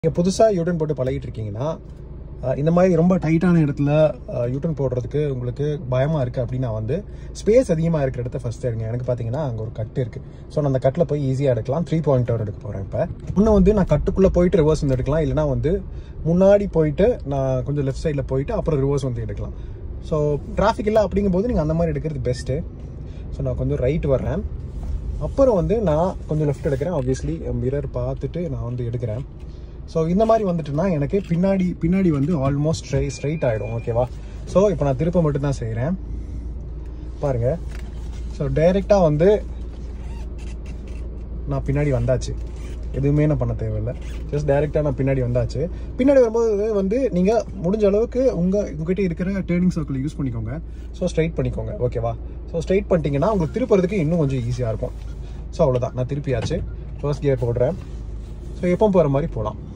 நீங்கள் புதுசாக யூட்டன் போட்டு பழகிட்டு இருக்கீங்கன்னா அஹ், இந்த மாதிரி ரொம்ப டைட்டான இடத்துல யூட்டன் போடுறதுக்கு உங்களுக்கு பயமாக இருக்குது அப்படின்னா வந்து ஸ்பேஸ் அதிகமாக இருக்கிற இடத்த ஃபஸ்ட் எடுங்க எனக்கு பார்த்தீங்கன்னா அங்கே ஒரு கட்டு இருக்குது ஸோ நான் அந்த கட்டில் போய் ஈஸியாக எடுக்கலாம் த்ரீ பாயிண்ட் எடுக்க போகிறேன் இப்போ இன்னும் வந்து நான் கட்டுக்குள்ளே போயிட்டு ரிவர்ஸ் வந்து எடுக்கலாம் இல்லைனா வந்து முன்னாடி போயிட்டு நான் கொஞ்சம் லெஃப்ட் சைடில் போயிட்டு அப்புறம் ரிவர்ஸ் வந்து எடுக்கலாம் ஸோ டிராஃபிக் இல்லை அப்படிங்கும்போது நீங்கள் அந்த மாதிரி எடுக்கிறது பெஸ்ட்டு ஸோ நான் கொஞ்சம் ரைட் வர்றேன் அப்புறம் வந்து நான் கொஞ்சம் லெஃப்ட் எடுக்கிறேன் ஆப்வியஸ்லி மிரர் பார்த்துட்டு நான் வந்து எடுக்கிறேன் ஸோ இந்த மாதிரி வந்துட்டுனா எனக்கு பின்னாடி பின்னாடி வந்து ஆல்மோஸ்ட் ஸ்ட்ரை ஸ்ட்ரைட் ஆகிடும் ஓகேவா ஸோ இப்போ நான் திருப்ப மட்டும் தான் செய்கிறேன் பாருங்கள் ஸோ டைரெக்டாக வந்து நான் பின்னாடி வந்தாச்சு எதுவுமே நான் பண்ண தேவையில்லை ஜஸ்ட் டைரெக்டாக நான் பின்னாடி வந்தாச்சு பின்னாடி வரும்போது வந்து நீங்கள் முடிஞ்ச அளவுக்கு உங்கள் உங்ககிட்ட இருக்கிற டேர்னிங் சர்க்கிள் யூஸ் பண்ணிக்கோங்க ஸோ ஸ்ட்ரைட் பண்ணிக்கோங்க ஓகேவா ஸோ ஸ்ட்ரைட் பண்ணிட்டீங்கன்னா உங்களுக்கு திருப்புறதுக்கு இன்னும் கொஞ்சம் ஈஸியாக இருக்கும் ஸோ அவ்வளோதான் நான் திருப்பியாச்சு ஃபர்ஸ்ட் கியர் போடுறேன் ஸோ எப்போ போகிற மாதிரி போகலாம்